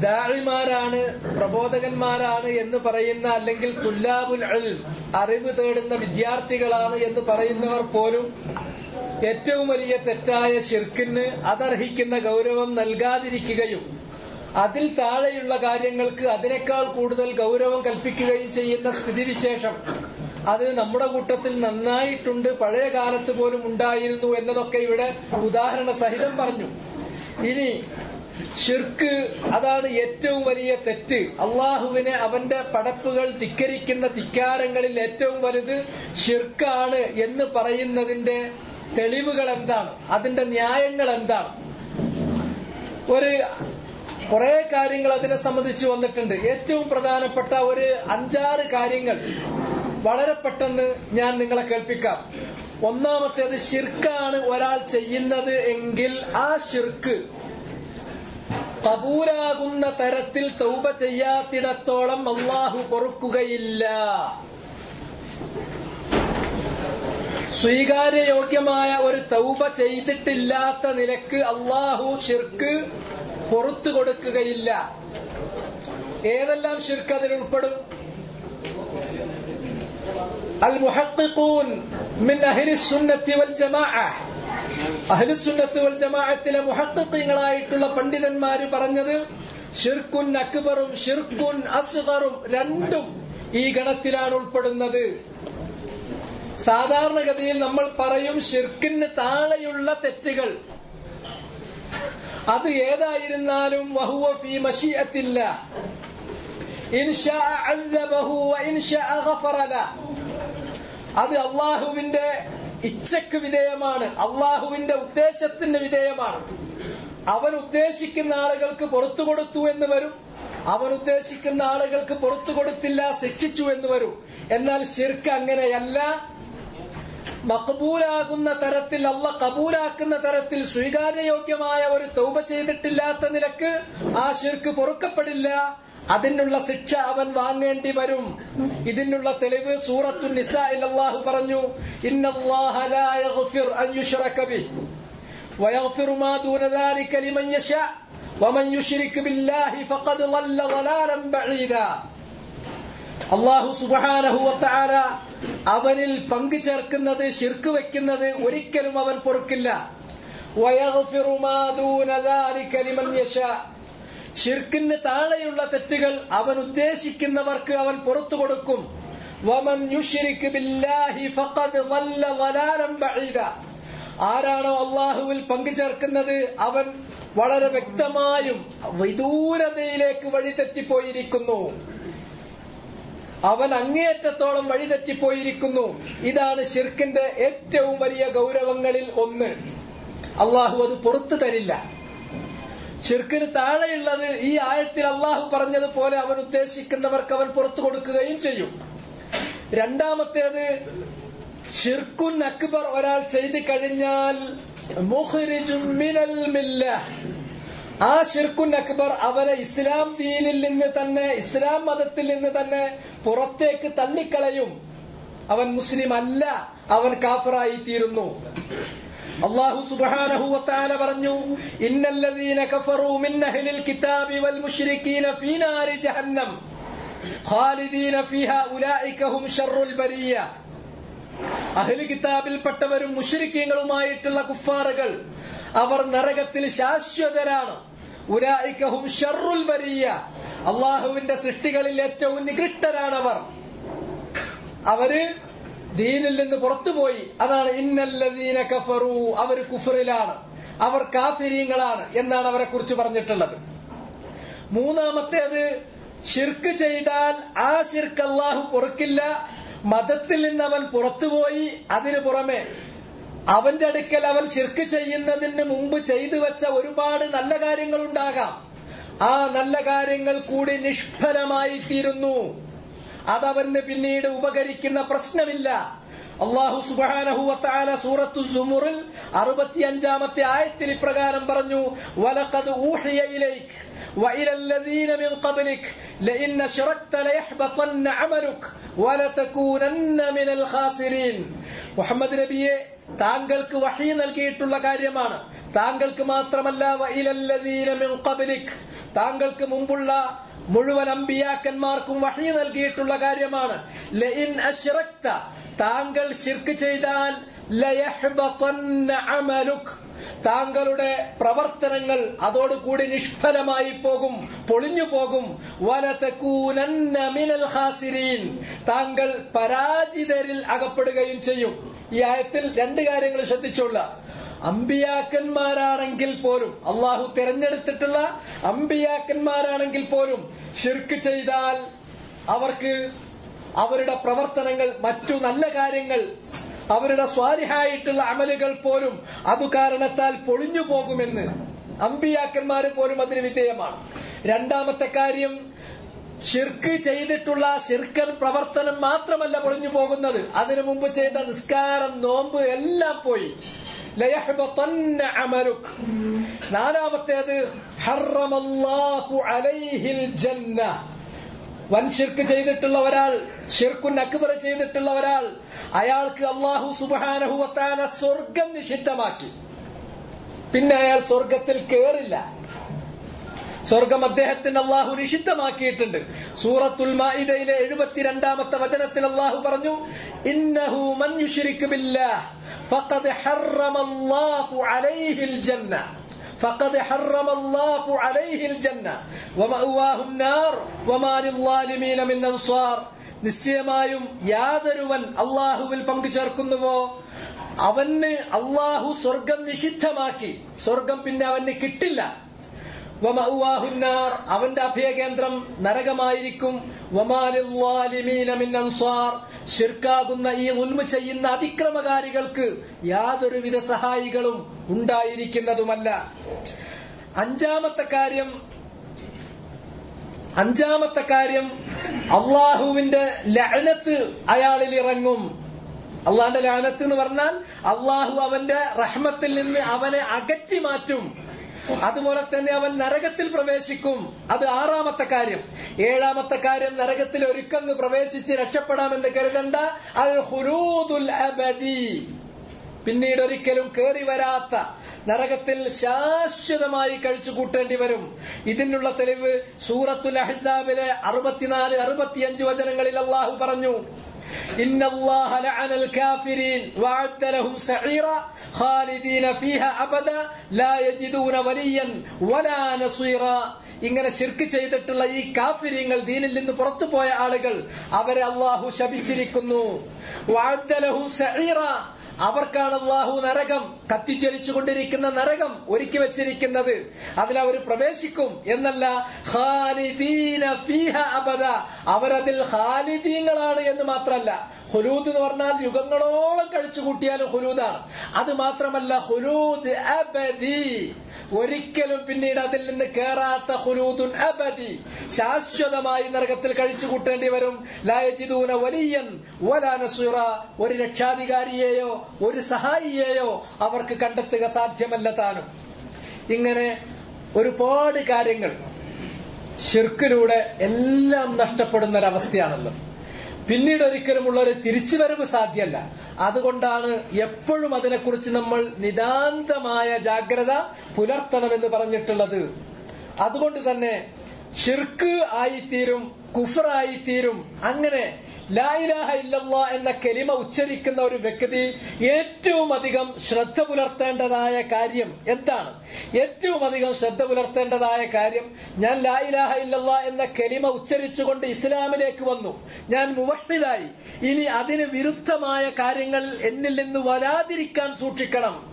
ദാഴിമാരാണ് പ്രബോധകന്മാരാണ് എന്ന് പറയുന്ന അല്ലെങ്കിൽ തുല്ലാബുൽ അൽം അറിവ് തേടുന്ന വിദ്യാർത്ഥികളാണ് എന്ന് പറയുന്നവർ പോലും ഏറ്റവും വലിയ തെറ്റായ ഷിർക്കിന് അതർഹിക്കുന്ന ഗൗരവം നൽകാതിരിക്കുകയും അതിൽ താഴെയുള്ള കാര്യങ്ങൾക്ക് അതിനേക്കാൾ കൂടുതൽ ഗൗരവം കൽപ്പിക്കുകയും ചെയ്യുന്ന സ്ഥിതിവിശേഷം അത് നമ്മുടെ കൂട്ടത്തിൽ നന്നായിട്ടുണ്ട് പഴയ കാലത്ത് പോലും ഉണ്ടായിരുന്നു എന്നതൊക്കെ ഇവിടെ ഉദാഹരണ സഹിതം പറഞ്ഞു ഇനി ഷിർക്ക് അതാണ് ഏറ്റവും വലിയ തെറ്റ് അള്ളാഹുവിനെ അവന്റെ പടപ്പുകൾ ധിക്കരിക്കുന്ന ധിക്കാരങ്ങളിൽ ഏറ്റവും വലുത് ഷിർക്കാണ് എന്ന് പറയുന്നതിന്റെ തെളിവുകൾ എന്താണ് അതിന്റെ ന്യായങ്ങൾ എന്താണ് ഒരു കുറെ കാര്യങ്ങൾ അതിനെ സംബന്ധിച്ച് വന്നിട്ടുണ്ട് ഏറ്റവും പ്രധാനപ്പെട്ട ഒരു അഞ്ചാറ് കാര്യങ്ങൾ വളരെ പെട്ടെന്ന് ഞാൻ നിങ്ങളെ കേൾപ്പിക്കാം ഒന്നാമത്തേത് ഷിർക്കാണ് ഒരാൾ ചെയ്യുന്നത് എങ്കിൽ ആ ഷിർക്ക് കബൂലാകുന്ന തരത്തിൽ തൗബ ചെയ്യാത്തിടത്തോളം അള്ളാഹു പൊറുക്കുകയില്ല സ്വീകാര്യയോഗ്യമായ ഒരു തൗബ ചെയ്തിട്ടില്ലാത്ത നിലക്ക് അള്ളാഹു ഷിർക്ക് പുറത്തു കൊടുക്കുകയില്ല ഏതെല്ലാം ഷിർക്ക് അതിൽ ഉൾപ്പെടും അൽ മുഹഖിഖൂൻ മിൻ അഹ്ലി സുന്നത്തി വൽ ജമാഅ അഹ്ലു സുന്നത്ത് വൽ ജമാഅത്തിലെ മുഹഖിഖീങ്ങളായിട്ടുള്ള പണ്ഡിതന്മാര് പറഞ്ഞത് ഷിർക്കുൻ അക്ബറും ഷിർക്കുൻ അസ്ഗറും രണ്ടും ഈ ഗണത്തിലാണ് ഉൾപ്പെടുന്നത് സാധാരണഗതിയിൽ നമ്മൾ പറയും ഷിർക്കിന് താഴെയുള്ള തെറ്റുകൾ അത് ഏതായിരുന്നാലും വഹുവ ഫീ മഷീഅത്തില്ല ഇൻഷാ അഅദബഹു വഇൻഷാ ഗഫറ ലഹു അത് അള്ളാഹുവിന്റെ ഇച്ഛക്ക് വിധേയമാണ് അള്ളാഹുവിന്റെ ഉദ്ദേശത്തിന് വിധേയമാണ് അവൻ ഉദ്ദേശിക്കുന്ന ആളുകൾക്ക് പുറത്തു കൊടുത്തു എന്ന് വരും അവൻ ഉദ്ദേശിക്കുന്ന ആളുകൾക്ക് പുറത്തു കൊടുത്തില്ല ശിക്ഷിച്ചു എന്ന് വരും എന്നാൽ ശിർക്ക് അങ്ങനെയല്ല മക്ബൂലാകുന്ന തരത്തിൽ അല്ല കബൂലാക്കുന്ന തരത്തിൽ സ്വീകാര്യയോഗ്യമായ ഒരു തൗബ ചെയ്തിട്ടില്ലാത്ത നിലക്ക് ആ ഷിർക്ക് പൊറുക്കപ്പെടില്ല അതിനുള്ള ശിക്ഷ അവൻ വാങ്ങേണ്ടി വരും ഇതിനുള്ള തെളിവ് സൂറത്തു നിസായിൽ അല്ലാഹു പറഞ്ഞു ഇന്നല്ലാഹ ലാ യഗ്ഫിർ അൻ യുശ്റക ബിഹി ويغفر ما دون ذلك لمن يشاء ومن يشرك بالله فقد ضل ضلالا بعيدا അള്ളാഹു സുബാനഹു വത്താര അവനിൽ പങ്കു ചേർക്കുന്നത് ശിർക്ക് വെക്കുന്നത് ഒരിക്കലും അവൻ പൊറുക്കില്ല വയഗ്ഫിറു മാ ദൂന ദാലിക ലിമൻ യശാ ഷിർക്കിന് താഴെയുള്ള തെറ്റുകൾ അവൻ ഉദ്ദേശിക്കുന്നവർക്ക് അവൻ പുറത്തു കൊടുക്കും വമൻ യുശ്രിക് ബില്ലാഹി ഫഖദ് ضل ضلالا بعيدا ആരാണോ അള്ളാഹുവിൽ പങ്കുചേർക്കുന്നത് അവൻ വളരെ വ്യക്തമായും വിദൂരതയിലേക്ക് വഴിതെറ്റിപ്പോയിരിക്കുന്നു അവൻ അങ്ങേയറ്റത്തോളം വഴിതെറ്റിപ്പോയിരിക്കുന്നു ഇതാണ് ഷിർക്കിന്റെ ഏറ്റവും വലിയ ഗൗരവങ്ങളിൽ ഒന്ന് അള്ളാഹു അത് പുറത്തു തരില്ല ഷിർക്കിന് താഴെയുള്ളത് ഈ ആയത്തിൽ അള്ളാഹു പറഞ്ഞതുപോലെ അവൻ ഉദ്ദേശിക്കുന്നവർക്ക് അവൻ പുറത്തു കൊടുക്കുകയും ചെയ്യും രണ്ടാമത്തേത് ഷിർക്കുൻ അക്ബർ ഒരാൾ ചെയ്തു കഴിഞ്ഞാൽ മുഖ്രിജും മിനൽ മില്ല ആ ഷിർക്കുൻ അക്ബർ അവരെ ഇസ്ലാം ദീനിൽ നിന്ന് തന്നെ ഇസ്ലാം മതത്തിൽ നിന്ന് തന്നെ പുറത്തേക്ക് തള്ളിക്കളയും അവൻ മുസ്ലിം അല്ല അവൻ കാഫറായി തീരുന്നു അള്ളാഹു സുബ്ഹാനഹു വതആല പറഞ്ഞു ഇന്നല്ലദീന കഫറൂ മിൻ അഹ്ലിൽ കിതാബി വൽ മുശ്രിക്കീന ഫീ നാരി ജഹന്നം ഖാലിദീന ഫീഹാ ഉലൈക ഹും ശർറുൽ ബരിയ അഹ്ലു കിതാബിൽപ്പെട്ടവരും മുശ്രിക്കീങ്ങളുമായിട്ടുള്ള കുഫാറുകൾ അവർ നരകത്തിൽ ശാശ്വതരാണ് ഉലായിക്കഹും ഷർറുൽ ബരിയ അള്ളാഹുവിന്റെ സൃഷ്ടികളിൽ ഏറ്റവും നികൃഷ്ടരാണവർ അവര് ദീനിൽ നിന്ന് പുറത്തുപോയി അതാണ് ഇന്നല്ലദീന കഫറു അവർ കുഫറിലാണ് അവർ കാഫിരീങ്ങളാണ് എന്നാണ് അവരെ കുറിച്ച് പറഞ്ഞിട്ടുള്ളത് മൂന്നാമത്തേത് ഷിർക്ക് ചെയ്താൽ ആ ഷിർക്ക് അള്ളാഹു പൊറുക്കില്ല മതത്തിൽ നിന്ന് അവൻ പുറത്തുപോയി അതിനു പുറമെ അവന്റെ അടുക്കൽ അവൻ ശിർക്ക് ചെയ്യുന്നതിന് മുമ്പ് ചെയ്തു വെച്ച ഒരുപാട് നല്ല കാര്യങ്ങൾ ഉണ്ടാകാം ആ നല്ല കാര്യങ്ങൾ കൂടി നിഷ്ഫലമായി തീരുന്നു അതവന് പിന്നീട് ഉപകരിക്കുന്ന പ്രശ്നമില്ല അള്ളാഹു സുബാനഹു വത്താല സൂറത്തു സുമുറിൽ അറുപത്തിയഞ്ചാമത്തെ ആയത്തിൽ ഇപ്രകാരം പറഞ്ഞു വലഖദ് ഊഹിയ ഇലൈക് وإلى الذين من قبلك لئن أشركت ليحبطن عملك ولتكونن من الخاسرين മുഹമ്മദ് നബിയെ താങ്കൾക്ക് വഹി നൽകിയിട്ടുള്ള കാര്യമാണ് താങ്കൾക്ക് മാത്രമല്ല വഇലല്ലദീന മിൻ ഖബ്ലിക് താങ്കൾക്ക് മുമ്പുള്ള മുഴുവൻ അമ്പിയാക്കന്മാർക്കും വഹി നൽകിയിട്ടുള്ള കാര്യമാണ് ലഇൻ അശ്റക്ത താങ്കൾ ശിർക്ക് ചെയ്താൽ ലയഹ്ബതന്ന അമലുക് താങ്കളുടെ പ്രവർത്തനങ്ങൾ അതോടുകൂടി നിഷ്ഫലമായി പോകും പൊളിഞ്ഞു പോകും വലതകൂനന്ന മിനൽ ഖാസിരീൻ താങ്കൾ പരാജിതരിൽ അകപ്പെടുകയും ചെയ്യും ഈ ആയത്തിൽ രണ്ട് കാര്യങ്ങൾ ശ്രദ്ധിച്ചുള്ള അമ്പിയാക്കന്മാരാണെങ്കിൽ പോലും അള്ളാഹു തിരഞ്ഞെടുത്തിട്ടുള്ള അമ്പിയാക്കന്മാരാണെങ്കിൽ പോലും ഷിർക്ക് ചെയ്താൽ അവർക്ക് അവരുടെ പ്രവർത്തനങ്ങൾ മറ്റു നല്ല കാര്യങ്ങൾ അവരുടെ സ്വാരിഹായിട്ടുള്ള അമലുകൾ പോലും അതു കാരണത്താൽ പൊളിഞ്ഞു പോകുമെന്ന് അമ്പിയാക്കന്മാർ പോലും അതിന് വിധേയമാണ് രണ്ടാമത്തെ കാര്യം ഷിർക്ക് ചെയ്തിട്ടുള്ള ഷിർക്കൻ പ്രവർത്തനം മാത്രമല്ല പൊളിഞ്ഞു പോകുന്നത് അതിനു മുമ്പ് ചെയ്ത നിസ്കാരം നോമ്പ് എല്ലാം പോയി ലയഹ്ബതന്ന അമലുക് നാലാമത്തേത് ഹറമല്ലാഹു അലൈഹിൽ ജന്ന വൻ ഷിർക്ക് ചെയ്തിട്ടുള്ള ഒരാൾ ഷിർക്കുൻ അക്ബർ ചെയ്തിട്ടുള്ള ഒരാൾ അയാൾക്ക് അള്ളാഹു സുബാനഹുവത്താല സ്വർഗം നിഷിദ്ധമാക്കി പിന്നെ അയാൾ സ്വർഗത്തിൽ കേറില്ല സ്വർഗം അദ്ദേഹത്തിന് അള്ളാഹു നിഷിദ്ധമാക്കിയിട്ടുണ്ട് സൂറത്തുൽ മാഇദയിലെ എഴുപത്തിരണ്ടാമത്തെ വചനത്തിൽ അള്ളാഹു പറഞ്ഞു ഇന്നഹു മൻ യുശ്രിക് ബില്ലാഹ് ഫഖദ് ഹറമല്ലാഹു അലൈഹിൽ ജന്ന فقد حرم الله عليه الجنة ومأواه النار وما للظالمين من أنصار നിശ്ചയമായും യാതൊരുവൻ അള്ളാഹുവിൽ പങ്കു ചേർക്കുന്നുവോ അവന് അള്ളാഹു സ്വർഗം നിഷിദ്ധമാക്കി സ്വർഗം പിന്നെ അവന് കിട്ടില്ല വമഅവാഹുന്നാർ അവന്റെ അഭയകേന്ദ്രം നരകമായിരിക്കും ഷിർക്കാകുന്ന ഈ ഉൽമ ചെയ്യുന്ന അതിക്രമകാരികൾക്ക് യാതൊരുവിധ സഹായികളും ഉണ്ടായിരിക്കുന്നതുമല്ല അഞ്ചാമത്തെ കാര്യം അഞ്ചാമത്തെ കാര്യം അള്ളാഹുവിന്റെ ലഅനത്ത് അയാളിൽ ഇറങ്ങും അള്ളാന്റെ ലാനത്ത് എന്ന് പറഞ്ഞാൽ അള്ളാഹു അവന്റെ റഹ്മത്തിൽ നിന്ന് അവനെ അകറ്റി മാറ്റും അതുപോലെ തന്നെ അവൻ നരകത്തിൽ പ്രവേശിക്കും അത് ആറാമത്തെ കാര്യം ഏഴാമത്തെ കാര്യം നരകത്തിൽ ഒരുക്കങ്ങ് പ്രവേശിച്ച് രക്ഷപ്പെടാമെന്ന് കരുതണ്ട അൽ ഹുരൂദുൽ അബദി പിന്നീട് ഒരിക്കലും കേറി വരാത്ത നരകത്തിൽ ശാശ്വതമായി കഴിച്ചു കൂട്ടേണ്ടി വരും ഇതിനുള്ള തെളിവ് സൂറത്തുൽ അഹ്സാബിലെ അറുപത്തിനാല് അറുപത്തിയഞ്ച് വചനങ്ങളിൽ അള്ളാഹു പറഞ്ഞു إن الله لعن الكافرين وأعد لهم سعيرا خالدين فيها أبدا لا يجدون وليا ولا نصيرا ഇങ്ങനെ ശിർക്ക് ചെയ്തിട്ടുള്ള ഈ കാഫിര്യങ്ങൾ ദീനിൽ നിന്ന് പുറത്തുപോയ ആളുകൾ അവരെ അള്ളാഹു ശപിച്ചിരിക്കുന്നു വാഴ്ത്തലഹും സഈറ അവർക്കാണ് അള്ളാഹു നരകം കത്തിജ്വലിച്ചുകൊണ്ടിരിക്കുന്ന നരകം ഒരുക്കി വെച്ചിരിക്കുന്നത് അതിൽ അവർ പ്രവേശിക്കും എന്നല്ല ഖാലിദീന ഫീഹ അബദ അവരതിൽ ഖാലിദീങ്ങളാണ് എന്ന് മാത്രമല്ല ഹുലൂദ് എന്ന് പറഞ്ഞാൽ യുഗങ്ങളോളം കഴിച്ചു കൂട്ടിയാലും ഹുലൂദാണ് അത് മാത്രമല്ല ഹുലൂദ് അബദി ഒരിക്കലും പിന്നീട് അതിൽ നിന്ന് കേറാത്ത ഹുലൂദുൻ അബദി ശാശ്വതമായി നരകത്തിൽ കഴിച്ചു കൂട്ടേണ്ടി വരും ലായജിദൂന വലിയൻ വലാ നസീറ ഒരു രക്ഷാധികാരിയെയോ ഒരു സഹായിയെയോ അവർക്ക് കണ്ടെത്തുക സാധ്യമല്ല താനും ഇങ്ങനെ ഒരുപാട് കാര്യങ്ങൾ ഷിർക്കിലൂടെ എല്ലാം നഷ്ടപ്പെടുന്ന ഒരവസ്ഥയാണുള്ളത് പിന്നീട് ഒരിക്കലുമുള്ള ഒരു തിരിച്ചുവരവ് സാധ്യമല്ല അതുകൊണ്ടാണ് എപ്പോഴും അതിനെക്കുറിച്ച് നമ്മൾ നിതാന്തമായ ജാഗ്രത പുലർത്തണമെന്ന് പറഞ്ഞിട്ടുള്ളത് അതുകൊണ്ട് തന്നെ ഷിർക്ക് ആയിത്തീരും കുഫറായിത്തീരും അങ്ങനെ ലായിലാഹ ഇല്ലല്ല എന്ന കെലിമ ഉച്ചരിക്കുന്ന ഒരു വ്യക്തി ഏറ്റവും അധികം ശ്രദ്ധ പുലർത്തേണ്ടതായ കാര്യം എന്താണ് ഏറ്റവും അധികം ശ്രദ്ധ പുലർത്തേണ്ടതായ കാര്യം ഞാൻ ലായിലാഹ ഇല്ലല്ല എന്ന കെലിമ ഉച്ചരിച്ചുകൊണ്ട് ഇസ്ലാമിലേക്ക് വന്നു ഞാൻ മുവഹിദായി ഇനി അതിന് വിരുദ്ധമായ കാര്യങ്ങൾ എന്നിൽ നിന്ന് വരാതിരിക്കാൻ സൂക്ഷിക്കണം